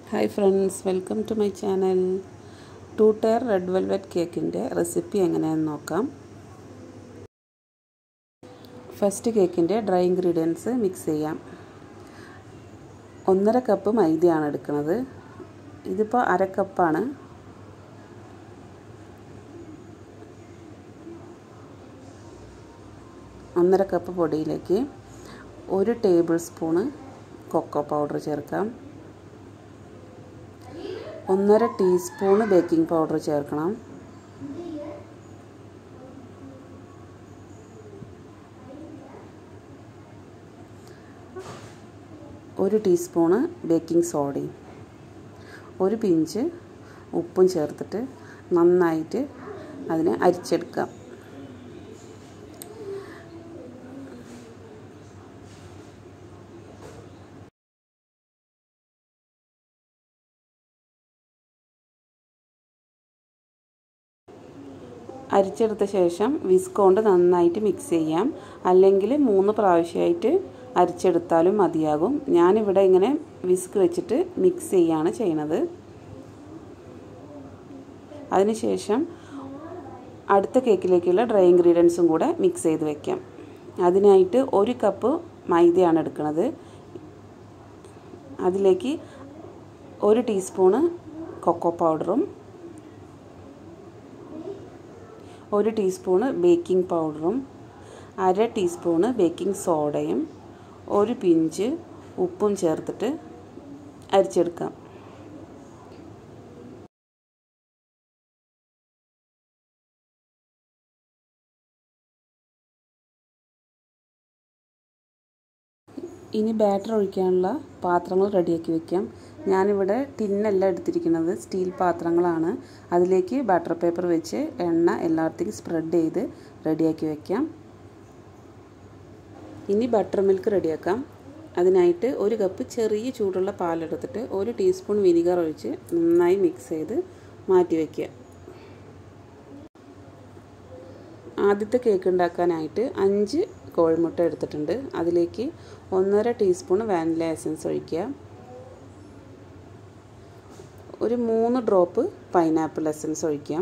hi friends welcome to my channel two tier red velvet കേക്കിൻ്റെ recipe എങ്ങനെയാണെന്ന് നോക്കാം first കേക്കിൻ്റെ ഡ്രൈ ഇൻഗ്രീഡിയൻസ് മിക്സ് ചെയ്യാം ഒന്നര കപ്പ് മൈദയാണ് എടുക്കുന്നത് ഇതിപ്പോൾ അര കപ്പാണ് ഒന്നര കപ്പ് പൊടിയിലേക്ക് ഒരു ടേബിൾ സ്പൂണ് കൊക്കോ പൗഡർ ചേർക്കാം ഒന്നര ടീസ്പൂണ് ബേക്കിംഗ് പൗഡർ ചേർക്കണം ഒരു ടീസ്പൂണ് ബേക്കിംഗ് സോഡയും ഒരു പിഞ്ച് ഉപ്പും ചേർത്തിട്ട് നന്നായിട്ട് അതിനെ അരിച്ചെടുക്കാം അരിച്ചെടുത്ത ശേഷം വിസ്ക് കൊണ്ട് നന്നായിട്ട് മിക്സ് ചെയ്യാം അല്ലെങ്കിൽ മൂന്ന് പ്രാവശ്യമായിട്ട് അരിച്ചെടുത്താലും മതിയാകും ഞാനിവിടെ ഇങ്ങനെ വിസ്ക് വെച്ചിട്ട് മിക്സ് ചെയ്യാണ് ചെയ്യണത് അതിനുശേഷം അടുത്ത കേക്കിലേക്കുള്ള ഡ്രൈ ഇൻഗ്രീഡിയൻസും കൂടെ മിക്സ് ചെയ്ത് വെക്കാം അതിനായിട്ട് ഒരു കപ്പ് മൈദയാണ് എടുക്കുന്നത് അതിലേക്ക് ഒരു ടീസ്പൂണ് കൊക്കോ പൗഡറും ഒരു ടീസ്പൂണ് ബേക്കിംഗ് പൗഡറും അര ടീസ്പൂണ് ബേക്കിംഗ് സോഡയും ഒരു പിഞ്ച് ഉപ്പും ചേർത്തിട്ട് അരിച്ചെടുക്കാം ഇനി ബാറ്റർ ഒഴിക്കാനുള്ള പാത്രങ്ങൾ റെഡിയാക്കി വെക്കാം ഞാനിവിടെ ടിന്നല്ല എടുത്തിരിക്കുന്നത് സ്റ്റീൽ പാത്രങ്ങളാണ് അതിലേക്ക് ബട്ടർ പേപ്പർ വെച്ച് എണ്ണ എല്ലായിടത്തേക്കും സ്പ്രെഡ് ചെയ്ത് റെഡിയാക്കി വെക്കാം ഇനി ബട്ടർ മിൽക്ക് റെഡിയാക്കാം അതിനായിട്ട് ഒരു കപ്പ് ചെറിയ ചൂടുള്ള പാലെടുത്തിട്ട് ഒരു ടീസ്പൂൺ വിനിഗർ ഒഴിച്ച് നന്നായി മിക്സ് ചെയ്ത് മാറ്റി വയ്ക്കുക ആദ്യത്തെ കേക്ക് ഉണ്ടാക്കാനായിട്ട് അഞ്ച് കോഴിമുട്ട എടുത്തിട്ടുണ്ട് അതിലേക്ക് ഒന്നര ടീസ്പൂൺ വാനില എസൻസ് ഒഴിക്കുക ഒരു മൂന്ന് ഡ്രോപ്പ് പൈനാപ്പിൾ എസൻസ് ഒഴിക്കാം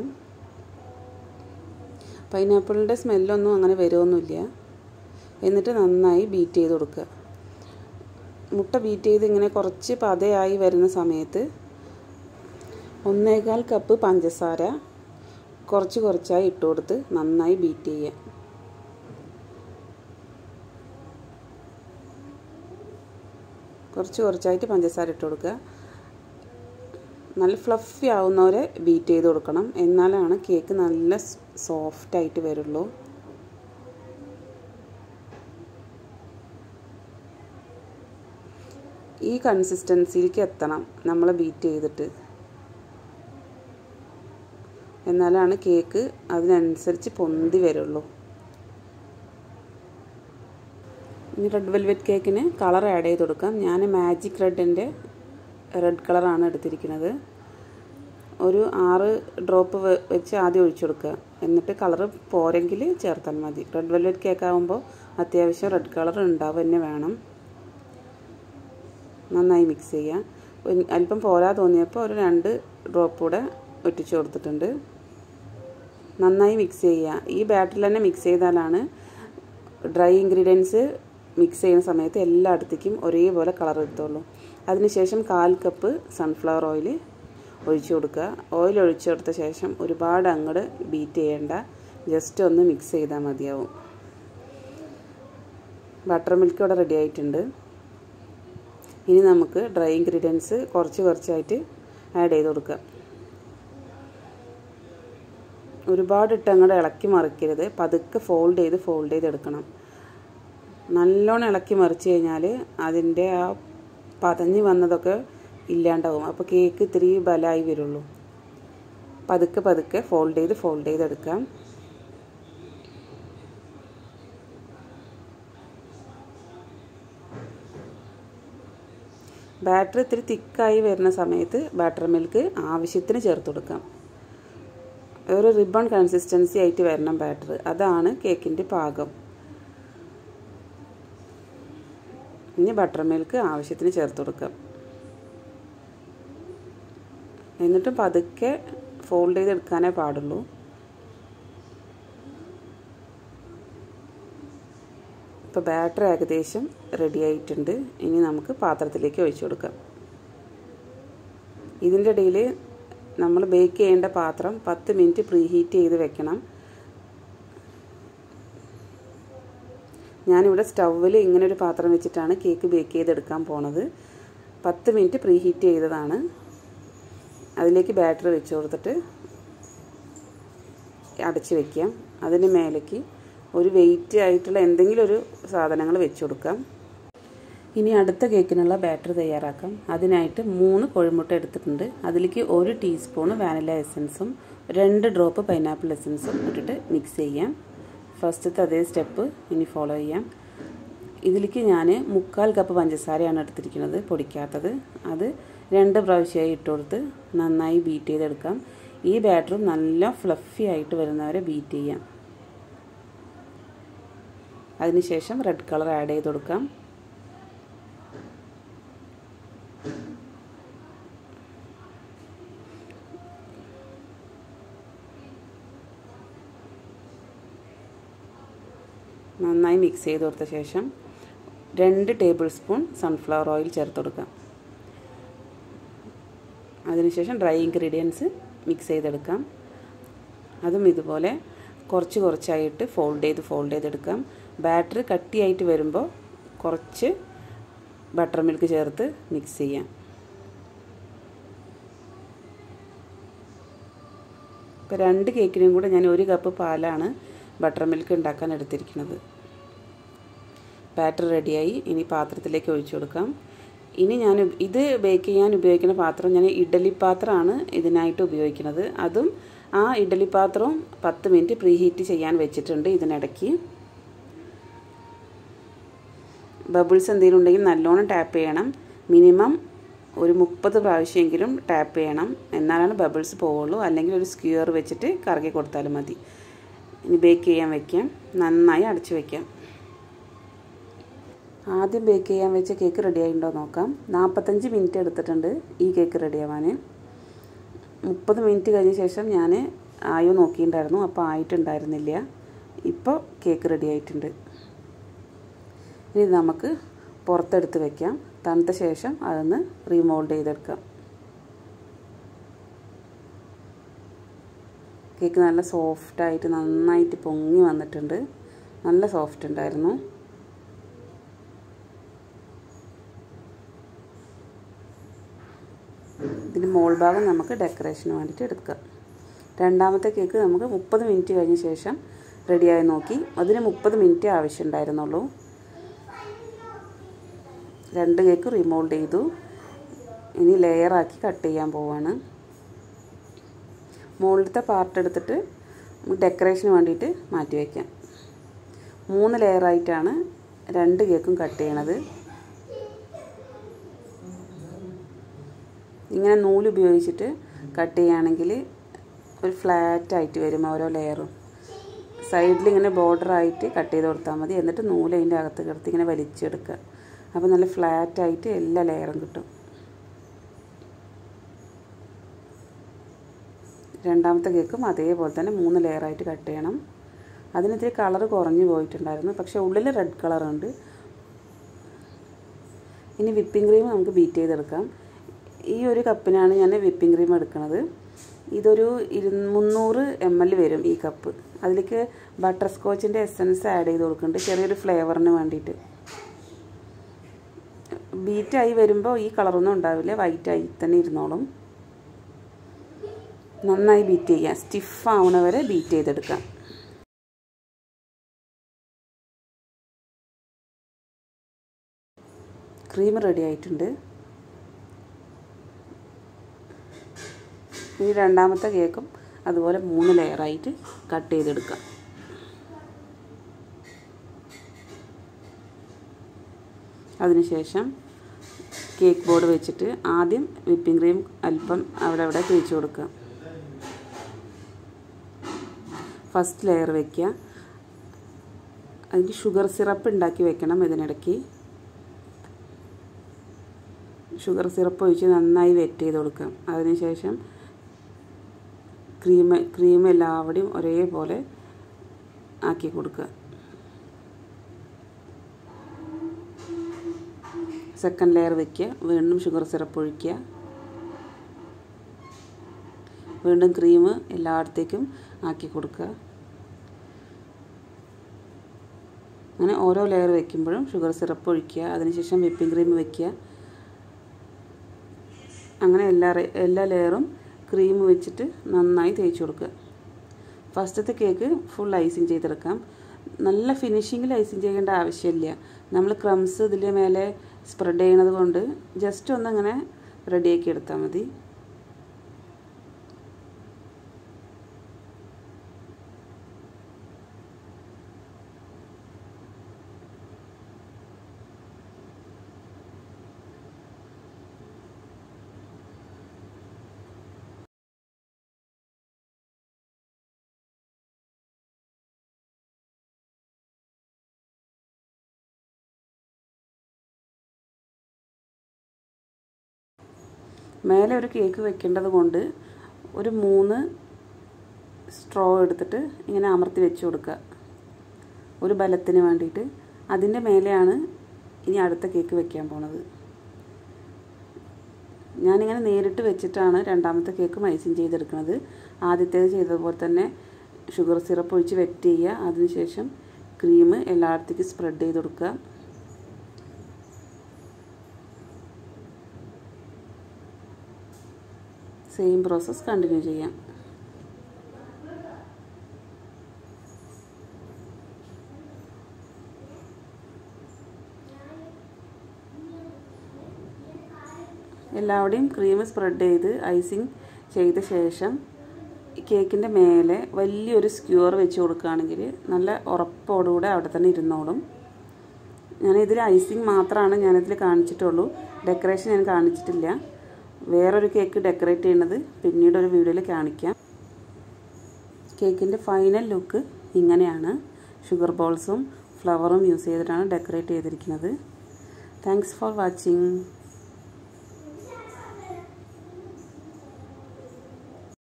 പൈനാപ്പിളിൻ്റെ സ്മെല്ലൊന്നും അങ്ങനെ വരുമൊന്നുമില്ല എന്നിട്ട് നന്നായി ബീറ്റ് ചെയ്ത് കൊടുക്കുക മുട്ട ബീറ്റ് ചെയ്ത് ഇങ്ങനെ കുറച്ച് പതയായി വരുന്ന സമയത്ത് ഒന്നേകാൽ കപ്പ് പഞ്ചസാര കുറച്ച് കുറച്ചായി ഇട്ട് കൊടുത്ത് നന്നായി ബീറ്റ് ചെയ്യുക കുറച്ച് കുറച്ചായിട്ട് പഞ്ചസാര ഇട്ട് കൊടുക്കുക നല്ല ഫ്ലഫി ആവുന്നവരെ ബീറ്റ് ചെയ്ത് കൊടുക്കണം എന്നാലാണ് കേക്ക് നല്ല സോഫ്റ്റായിട്ട് വരുള്ളൂ ഈ കൺസിസ്റ്റൻസിയിലേക്ക് എത്തണം നമ്മൾ ബീറ്റ് ചെയ്തിട്ട് എന്നാലാണ് കേക്ക് അതിനനുസരിച്ച് പൊന്തി വരുള്ളൂ ഇനി റെഡ് വെൽവെറ്റ് കേക്കിന് കളർ ആഡ് ചെയ്ത് കൊടുക്കാം ഞാൻ മാജിക് റെഡിൻ്റെ റെഡ് കളറാണ് എടുത്തിരിക്കുന്നത് ഒരു ആറ് ഡ്രോപ്പ് വെച്ച് ആദ്യം ഒഴിച്ചു കൊടുക്കുക എന്നിട്ട് കളർ പോരെങ്കിൽ ചേർത്താൽ മതി റെഡ് വെൽവെറ്റ് കേക്ക് ആകുമ്പോൾ അത്യാവശ്യം റെഡ് കളർ ഉണ്ടാവുക തന്നെ വേണം നന്നായി മിക്സ് ചെയ്യുക അല്പം പോരാ തോന്നിയപ്പോൾ ഒരു രണ്ട് ഡ്രോപ്പ് കൂടെ ഒറ്റിച്ചു കൊടുത്തിട്ടുണ്ട് നന്നായി മിക്സ് ചെയ്യുക ഈ ബാറ്ററിൽ തന്നെ മിക്സ് ചെയ്താലാണ് ഡ്രൈ ഇൻഗ്രീഡിയൻസ് മിക്സ് ചെയ്യുന്ന സമയത്ത് എല്ലായിടത്തേക്കും ഒരേപോലെ കളർ എത്തുള്ളൂ അതിനുശേഷം കാൽ കപ്പ് സൺഫ്ലവർ ഓയിൽ ഒഴിച്ചു കൊടുക്കുക ഓയിൽ ഒഴിച്ചു കൊടുത്ത ശേഷം ഒരുപാട് അങ്ങോട്ട് ബീറ്റ് ചെയ്യേണ്ട ജസ്റ്റ് ഒന്ന് മിക്സ് ചെയ്താൽ മതിയാവും ബട്ടർ മിൽക്ക് ഇവിടെ റെഡി ആയിട്ടുണ്ട് ഇനി നമുക്ക് ഡ്രൈ ഇൻഗ്രീഡിയൻസ് കുറച്ച് കുറച്ചായിട്ട് ആഡ് ചെയ്ത് കൊടുക്കുക ഒരുപാട് ഇട്ട് അങ്ങോട്ട് ഇളക്കി മറിക്കരുത് പതുക്കെ ഫോൾഡ് ചെയ്ത് ഫോൾഡ് ചെയ്ത് എടുക്കണം നല്ലോണം ഇളക്കി മറിച്ച് കഴിഞ്ഞാൽ അതിൻ്റെ ആ പതഞ്ഞ് വന്നതൊക്കെ ഇല്ലാണ്ടാവും അപ്പോൾ കേക്ക് ഇത്തിരി ബലമായി വരുള്ളൂ പതുക്കെ പതുക്കെ ഫോൾഡ് ചെയ്ത് ഫോൾഡ് ചെയ്തെടുക്കാം ബാറ്റർ ഇത്തിരി തിക്കായി വരുന്ന സമയത്ത് ബാറ്റർ മിൽക്ക് ആവശ്യത്തിന് ചേർത്ത് കൊടുക്കാം ഒരു റിബൺ കൺസിസ്റ്റൻസി ആയിട്ട് വരണം ബാറ്റർ അതാണ് കേക്കിൻ്റെ പാകം ഇനി ബട്ടർ മിൽക്ക് ആവശ്യത്തിന് ചേർത്ത് കൊടുക്കാം എന്നിട്ടും പതുക്കെ ഫോൾഡ് ചെയ്തെടുക്കാനേ പാടുള്ളൂ ഇപ്പോൾ ബാറ്റർ ഏകദേശം റെഡി ആയിട്ടുണ്ട് ഇനി നമുക്ക് പാത്രത്തിലേക്ക് ഒഴിച്ചു കൊടുക്കാം ഇതിൻ്റെ ഇടയിൽ നമ്മൾ ബേക്ക് ചെയ്യേണ്ട പാത്രം പത്ത് മിനിറ്റ് പ്രീ ഹീറ്റ് ചെയ്ത് വെക്കണം ഞാനിവിടെ സ്റ്റൗവിൽ ഇങ്ങനെ ഒരു പാത്രം വെച്ചിട്ടാണ് കേക്ക് ബേക്ക് ചെയ്തെടുക്കാൻ പോണത് പത്ത് മിനിറ്റ് പ്രീ ഹീറ്റ് ചെയ്തതാണ് അതിലേക്ക് ബാറ്റർ വെച്ച് കൊടുത്തിട്ട് അടച്ച് വെക്കാം അതിന് മേലേക്ക് ഒരു വെയിറ്റ് ആയിട്ടുള്ള എന്തെങ്കിലും ഒരു സാധനങ്ങൾ വെച്ച് കൊടുക്കാം ഇനി അടുത്ത കേക്കിനുള്ള ബാറ്റർ തയ്യാറാക്കാം അതിനായിട്ട് മൂന്ന് കോഴിമുട്ട എടുത്തിട്ടുണ്ട് അതിലേക്ക് ഒരു ടീസ്പൂൺ വാനില എസൻസും രണ്ട് ഡ്രോപ്പ് പൈനാപ്പിൾ എസൻസും ഇട്ടിട്ട് മിക്സ് ചെയ്യാം ഫസ്റ്റത്തെ അതേ സ്റ്റെപ്പ് ഇനി ഫോളോ ചെയ്യാം ഇതിലേക്ക് ഞാൻ മുക്കാൽ കപ്പ് പഞ്ചസാരയാണ് എടുത്തിരിക്കുന്നത് പൊടിക്കാത്തത് അത് രണ്ട് പ്രാവശ്യമായി ഇട്ട് കൊടുത്ത് നന്നായി ബീറ്റ് ചെയ്തെടുക്കാം ഈ ബാറ്ററും നല്ല ഫ്ലഫി ആയിട്ട് വരുന്നവരെ ബീറ്റ് ചെയ്യാം അതിനുശേഷം റെഡ് കളർ ആഡ് ചെയ്ത് കൊടുക്കാം നന്നായി മിക്സ് ചെയ്ത് കൊടുത്ത ശേഷം രണ്ട് ടേബിൾ സ്പൂൺ സൺഫ്ലവർ ഓയിൽ ചേർത്ത് കൊടുക്കാം അതിനുശേഷം ഡ്രൈ ഇൻഗ്രീഡിയൻസ് മിക്സ് ചെയ്തെടുക്കാം അതും ഇതുപോലെ കുറച്ച് കുറച്ചായിട്ട് ഫോൾഡ് ചെയ്ത് ഫോൾഡ് ചെയ്തെടുക്കാം ബാറ്റർ കട്ടിയായിട്ട് വരുമ്പോൾ കുറച്ച് ബട്ടർ മിൽക്ക് ചേർത്ത് മിക്സ് ചെയ്യാം ഇപ്പോൾ രണ്ട് കേക്കിനും കൂടെ ഞാൻ ഒരു കപ്പ് പാലാണ് ബട്ടർ മിൽക്ക് ഉണ്ടാക്കാൻ എടുത്തിരിക്കുന്നത് ബാറ്റർ റെഡിയായി ഇനി പാത്രത്തിലേക്ക് ഒഴിച്ചു കൊടുക്കാം ഇനി ഞാൻ ഇത് ബേക്ക് ചെയ്യാൻ ഉപയോഗിക്കുന്ന പാത്രം ഞാൻ ഇഡലി പാത്രമാണ് ഇതിനായിട്ട് ഉപയോഗിക്കുന്നത് അതും ആ ഇഡലി പാത്രവും പത്ത് മിനിറ്റ് പ്രീ ഹീറ്റ് ചെയ്യാൻ വെച്ചിട്ടുണ്ട് ഇതിനിടയ്ക്ക് ബബിൾസ് എന്തെങ്കിലും ഉണ്ടെങ്കിൽ നല്ലോണം ടാപ്പ് ചെയ്യണം മിനിമം ഒരു മുപ്പത് പ്രാവശ്യമെങ്കിലും ടാപ്പ് ചെയ്യണം എന്നാലാണ് ബബിൾസ് പോവുള്ളൂ അല്ലെങ്കിൽ ഒരു സ്ക്യൂർ വെച്ചിട്ട് കറക്കി കൊടുത്താലും മതി ഇനി ബേക്ക് ചെയ്യാൻ വെക്കാം നന്നായി അടച്ചു വയ്ക്കാം ആദ്യം ബേക്ക് ചെയ്യാൻ വെച്ച കേക്ക് റെഡി ആയിട്ടുണ്ടോ നോക്കാം നാൽപ്പത്തഞ്ച് മിനിറ്റ് എടുത്തിട്ടുണ്ട് ഈ കേക്ക് റെഡി ആവാൻ മുപ്പത് മിനിറ്റ് കഴിഞ്ഞ ശേഷം ഞാൻ ആയോ നോക്കിയിട്ടുണ്ടായിരുന്നു അപ്പോൾ ആയിട്ടുണ്ടായിരുന്നില്ല ഇപ്പോൾ കേക്ക് റെഡി ആയിട്ടുണ്ട് ഇനി നമുക്ക് പുറത്തെടുത്ത് വെക്കാം തണുത്ത ശേഷം അതൊന്ന് റീമോൾഡ് ചെയ്തെടുക്കാം കേക്ക് നല്ല സോഫ്റ്റായിട്ട് നന്നായിട്ട് പൊങ്ങി വന്നിട്ടുണ്ട് നല്ല സോഫ്റ്റ് ഉണ്ടായിരുന്നു ഇതിൻ്റെ മോൾ ഭാഗം നമുക്ക് ഡെക്കറേഷന് വേണ്ടിയിട്ട് എടുക്കാം രണ്ടാമത്തെ കേക്ക് നമുക്ക് മുപ്പത് മിനിറ്റ് കഴിഞ്ഞ ശേഷം റെഡിയായി നോക്കി അതിന് മുപ്പത് മിനിറ്റ് ആവശ്യമുണ്ടായിരുന്നുള്ളൂ രണ്ട് കേക്ക് റിമോൾഡ് ചെയ്തു ഇനി ലെയറാക്കി കട്ട് ചെയ്യാൻ പോവാണ് മുകളിലത്തെ പാർട്ട് എടുത്തിട്ട് ഡെക്കറേഷന് വേണ്ടിയിട്ട് മാറ്റി വയ്ക്കാം മൂന്ന് ലെയറായിട്ടാണ് രണ്ട് കേക്കും കട്ട് ചെയ്യണത് ഇങ്ങനെ നൂല് ഉപയോഗിച്ചിട്ട് കട്ട് ചെയ്യുകയാണെങ്കിൽ ഒരു ഫ്ലാറ്റ് ആയിട്ട് വരും ഓരോ ലെയറും സൈഡിൽ ഇങ്ങനെ ബോർഡർ ആയിട്ട് കട്ട് ചെയ്ത് കൊടുത്താൽ മതി എന്നിട്ട് നൂല് അതിൻ്റെ അകത്ത് കിടത്തി ഇങ്ങനെ വലിച്ചെടുക്കുക അപ്പോൾ നല്ല ഫ്ലാറ്റ് ആയിട്ട് എല്ലാ ലെയറും കിട്ടും രണ്ടാമത്തെ കേക്കും അതേപോലെ തന്നെ മൂന്ന് ലെയറായിട്ട് കട്ട് ചെയ്യണം അതിനിത്തിരി കളർ കുറഞ്ഞു പോയിട്ടുണ്ടായിരുന്നു പക്ഷേ ഉള്ളിൽ റെഡ് കളറുണ്ട് ഇനി വിപ്പിംഗ് ക്രീം നമുക്ക് ബീറ്റ് ചെയ്തെടുക്കാം ഈ ഒരു കപ്പിനാണ് ഞാൻ വിപ്പിംഗ് ക്രീം എടുക്കുന്നത് ഇതൊരു ഇരു മുന്നൂറ് എം എൽ വരും ഈ കപ്പ് അതിലേക്ക് ബട്ടർ സ്കോച്ചിൻ്റെ എസൻസ് ആഡ് ചെയ്ത് കൊടുക്കുന്നുണ്ട് ചെറിയൊരു ഫ്ലേവറിന് വേണ്ടിയിട്ട് ബീറ്റായി വരുമ്പോൾ ഈ കളറൊന്നും ഉണ്ടാവില്ല വൈറ്റായി തന്നെ ഇരുന്നോളും നന്നായി ബീറ്റ് ചെയ്യാം സ്റ്റിഫ് ആവണ വരെ ബീറ്റ് ചെയ്തെടുക്കാം ക്രീം റെഡി ആയിട്ടുണ്ട് ഈ രണ്ടാമത്തെ കേക്കും അതുപോലെ മൂന്ന് ലെയറായിട്ട് കട്ട് ചെയ്തെടുക്കാം അതിനുശേഷം കേക്ക് ബോർഡ് വെച്ചിട്ട് ആദ്യം വിപ്പിംഗ് ക്രീം അല്പം അവിടെ അവിടെ തേച്ച് കൊടുക്കുക ഫസ്റ്റ് ലെയർ വയ്ക്കുക അതിന് ഷുഗർ സിറപ്പ് ഉണ്ടാക്കി വെക്കണം ഇതിനിടയ്ക്ക് ഷുഗർ സിറപ്പ് ഒഴിച്ച് നന്നായി വെറ്റ് ചെയ്ത് കൊടുക്കാം അതിനുശേഷം ക്രീം ക്രീം എല്ലാവിടെയും ഒരേപോലെ ആക്കി കൊടുക്കുക സെക്കൻഡ് ലെയർ വയ്ക്കുക വീണ്ടും ഷുഗർ സിറപ്പ് ഒഴിക്കുക വീണ്ടും ക്രീം എല്ലായിടത്തേക്കും ആക്കി കൊടുക്കുക അങ്ങനെ ഓരോ ലെയർ വെക്കുമ്പോഴും ഷുഗർ സിറപ്പ് ഒഴിക്കുക അതിനുശേഷം വിപ്പിംഗ് ക്രീം വെക്കുക അങ്ങനെ എല്ലാ എല്ലാ ലെയറും ക്രീം വെച്ചിട്ട് നന്നായി തേച്ച് കൊടുക്കുക ഫസ്റ്റത്തെ കേക്ക് ഫുൾ ഐസിങ് ചെയ്തെടുക്കാം നല്ല ഫിനിഷിങ്ങിൽ ഐസിങ് ചെയ്യേണ്ട ആവശ്യമില്ല നമ്മൾ ക്രംസ് ഇതിൻ്റെ മേലെ സ്പ്രെഡ് ചെയ്യണത് കൊണ്ട് ജസ്റ്റ് ഒന്നങ്ങനെ റെഡിയാക്കി എടുത്താൽ മതി മേലെ ഒരു കേക്ക് വെക്കേണ്ടത് കൊണ്ട് ഒരു മൂന്ന് സ്ട്രോ എടുത്തിട്ട് ഇങ്ങനെ അമർത്തി വെച്ച് കൊടുക്കുക ഒരു ബലത്തിന് വേണ്ടിയിട്ട് അതിൻ്റെ മേലെയാണ് ഇനി അടുത്ത കേക്ക് വെക്കാൻ പോണത് ഞാനിങ്ങനെ നേരിട്ട് വെച്ചിട്ടാണ് രണ്ടാമത്തെ കേക്ക് ഐസിങ് ചെയ്തെടുക്കുന്നത് ആദ്യത്തേത് ചെയ്തതുപോലെ തന്നെ ഷുഗർ സിറപ്പ് ഒഴിച്ച് വെറ്റ് ചെയ്യുക അതിനുശേഷം ക്രീം എല്ലായിടത്തേക്കും സ്പ്രെഡ് ചെയ്ത് കൊടുക്കുക സെയിം പ്രോസസ്സ് കണ്ടിന്യൂ ചെയ്യാം എല്ലാവിടെയും ക്രീം സ്പ്രെഡ് ചെയ്ത് ഐസിങ് ചെയ്ത ശേഷം കേക്കിൻ്റെ മേലെ വലിയൊരു സ്ക്യൂർ വെച്ച് കൊടുക്കുകയാണെങ്കിൽ നല്ല ഉറപ്പോടുകൂടെ അവിടെ തന്നെ ഇരുന്നോളും ഞാനിതിൽ ഐസിങ് മാത്രമാണ് ഞാനിതിൽ കാണിച്ചിട്ടുള്ളൂ ഡെക്കറേഷൻ ഞാൻ കാണിച്ചിട്ടില്ല വേറൊരു കേക്ക് ഡെക്കറേറ്റ് ചെയ്യുന്നത് പിന്നീട് ഒരു വീഡിയോയിൽ കാണിക്കാം കേക്കിൻ്റെ ഫൈനൽ ലുക്ക് ഇങ്ങനെയാണ് ഷുഗർ ബോൾസും ഫ്ലവറും യൂസ് ചെയ്തിട്ടാണ് ഡെക്കറേറ്റ് ചെയ്തിരിക്കുന്നത് താങ്ക്സ് ഫോർ വാച്ചിങ്